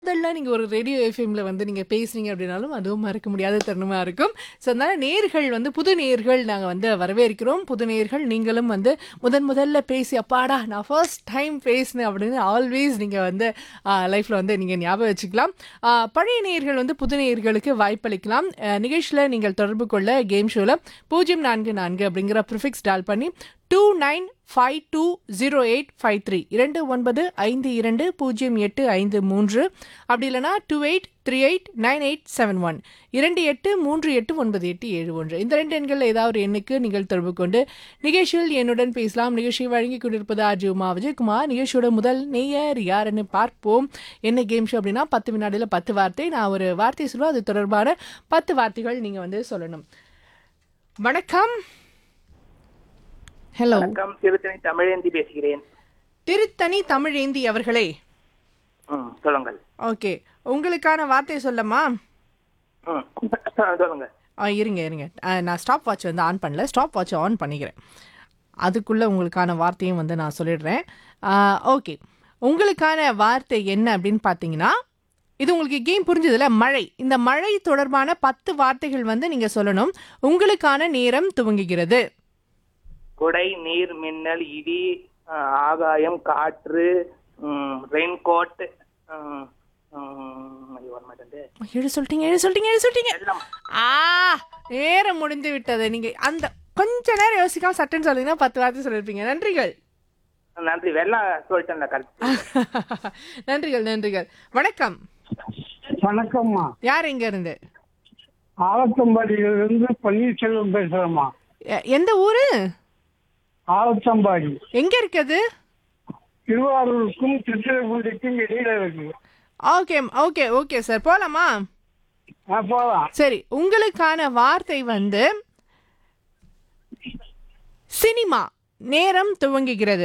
முதல்ல நீங்க ஒரு ரேடியோ எஃப்எம்ல வந்து நீங்க பேசுனீங்க அப்படின்னாலும் அதுவும் மறக்க முடியாத தருணமா இருக்கும் ஸோ அதனால நேர்கள் வந்து புது நேர்கள் நாங்க வந்து வரவேற்கிறோம் புது நேர்கள் நீங்களும் வந்து முதன் முதல்ல பேசி அப்பாடா நான் ஃபர்ஸ்ட் டைம் பேசினேன் அப்படின்னு ஆல்வேஸ் நீங்க வந்து லைஃப்ல வந்து நீங்க ஞாபகம் வச்சுக்கலாம் ஆ, பழைய நேர்கள் வந்து புது நேர்களுக்கு வாய்ப்பளிக்கலாம் அஹ், நிகழ்ச்சியில நீங்கள் தொடர்பு கொள்ள கேம் ஷோல பூஜ்ஜியம் நான்கு நான்கு அப்படிங்கிற ப்ரிஃபிக்ஸ் டால் பண்ணி two nine five two zero eight five three இரண்டு ஒன்பது ஐந்து இரண்டு பூஜ்ஜியம் எட்டு ஐந்து மூன்று அப்படி இல்லைனா two eight three eight nine eight seven one இரண்டு எட்டு மூன்று எட்டு ஒன்பது எட்டு ஏழு ஒன்று இந்த ரெண்டு எண்கள் ஏதாவது ஒரு எண்ணுக்கு நீங்கள் தொடர்பு கொண்டு நிகழ்ச்சியில் என்னுடன் பேசலாம் நிகழ்ச்சியை வழங்கி கொண்டிருப்பது ஆர்ஜி உமா விஜயகுமார் நிகழ்ச்சியோட முதல் நேயர் யாருன்னு பார்ப்போம் என்ன கேம் ஷோ அப்படின்னா பத்து வினாடியில் பத்து வார்த்தை நான் ஒரு வார்த்தை சொல்லுவேன் அது தொடர்பான பத்து வார்த்தைகள் நீங்கள் வந்து சொல்லணும் வணக்கம் ஹலோ வணக்கம் திருத்தணி தமிழேந்தி பேசுகிறேன் திருத்தணி தமிழேந்தி அவர்களே ம் சொல்லுங்கள் ஓகே உங்களுக்கான வார்த்தை சொல்லமா ம் சொல்லுங்க ஆ இருங்க இருங்க ஆ, நான் ஸ்டாப் வாட்ச் வந்து ஆன் பண்ணல ஸ்டாப் வாட்ச் ஆன் பண்ணிக்கிறேன் அதுக்குள்ளே உங்களுக்கான வார்த்தையும் வந்து நான் சொல்லிடுறேன் ஓகே உங்களுக்கான வார்த்தை என்ன அப்படின்னு பார்த்தீங்கன்னா இது உங்களுக்கு கேம் புரிஞ்சதுல மழை இந்த மழை தொடர்பான பத்து வார்த்தைகள் வந்து நீங்கள் சொல்லணும் உங்களுக்கான நேரம் துவங்குகிறது குடை நீர் மின்னல் இடி அஹ், ஆகாயம் காற்று ரெயின்கோட் எழு சொல்லிட்டீங்க எழு சொல்லிட்டீங்க எழு சொல்லிட்டீங்க எல்லாம் ஆ நேரம் முடிந்து விட்டது நீங்கள் அந்த கொஞ்ச நேரம் யோசிக்காம சட்டுன்னு சொல்லிங்கன்னா பத்து வார்த்தை சொல்லியிருப்பீங்க நன்றிகள் நன்றி வெள்ளம் சொல்லிட்டேன்ல கரெக்ட் நன்றிகள் நன்றிகள் வணக்கம் வணக்கம்மா யார் எங்க இருந்து ஆலத்தம்பாடியிலிருந்து பன்னீர்செல்வம் பேசுறேம்மா எ- எந்த ஊரு ஆலத்தம்பாடி எங்க இருக்குது திருவாரூருக்கும் திருச்சிராப்பள்ளிக்கும் இடையில இருக்கு ஓகே ஓகே ஓகே சார் போலாமா ஆ போலாம் சரி உங்களுக்கான வார்த்தை வந்து சினிமா நேரம் துவங்குகிறது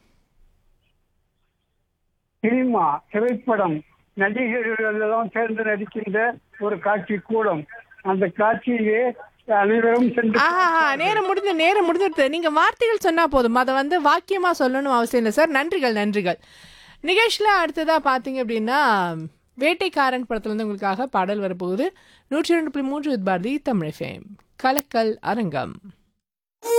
சினிமா திரைப்படம் நடிகர்கள் எல்லாம் சேர்ந்து நடிக்கின்ற ஒரு காட்சி கூடம் அந்த காட்சியிலே அனைவரும் சென்று ஆஹா நேரம் முடிஞ்சு நேரம் முடிஞ்சிருது நீங்க வார்த்தைகள் சொன்னா போதும் அதை வந்து வாக்கியமா சொல்லணும் அவசியம் இல்லை சார் நன்றிகள் நன்றிகள் நிகழ்ச்சியில் அடுத்ததா பார்த்தீங்க அப்படின்னா வேட்டைக்காரன் படத்துல இருந்து உங்களுக்காக பாடல் வரப்போகுது நூற்றி ரெண்டு புள்ளி மூன்று வித் பாரதி தமிழ் ஃபேம் கலக்கல் அரங்கம்